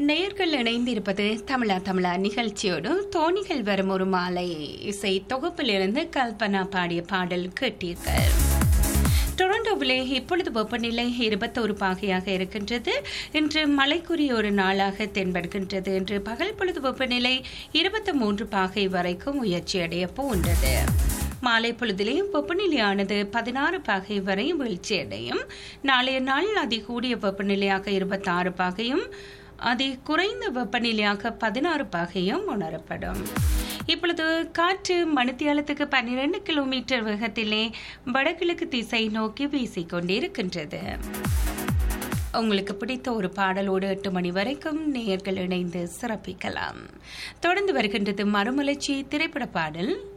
நேர்கள் இணைந்திருப்பது தமிழா தமிழா நிகழ்ச்சியோடு தோணிகள் வரும் ஒரு மாலை இசை தொகுப்பிலிருந்து கல்பனா பாடிய பாடல் கேட்டீர்கள் டொரண்டோவிலே இப்பொழுது வெப்பநிலை இருபத்தோரு பாகையாக இருக்கின்றது இன்று மழைக்குரிய ஒரு நாளாக தென்படுகின்றது இன்று பகல் பொழுது வெப்பநிலை இருபத்தி மூன்று பாகை வரைக்கும் உயர்ச்சியடைய போன்றது மாலை பொழுதிலேயும் வெப்பநிலையானது பதினாறு பாகை வரை வீழ்ச்சியடையும் நாளைய நாள் அதிகூடிய வெப்பநிலையாக இருபத்தாறு பாகையும் அதி குறைந்த வெப்பநிலையாக பதினாறு பாகையும் உணரப்படும் இப்பொழுது காற்று மணித்தியாலத்துக்கு பன்னிரண்டு கிலோமீட்டர் வேகத்திலே வடகிழக்கு திசை நோக்கி வீசிக்கொண்டிருக்கின்றது உங்களுக்கு பிடித்த ஒரு பாடலோடு எட்டு மணி வரைக்கும் நேயர்கள் இணைந்து சிறப்பிக்கலாம் தொடர்ந்து வருகின்றது மறுமலர்ச்சி திரைப்பட பாடல்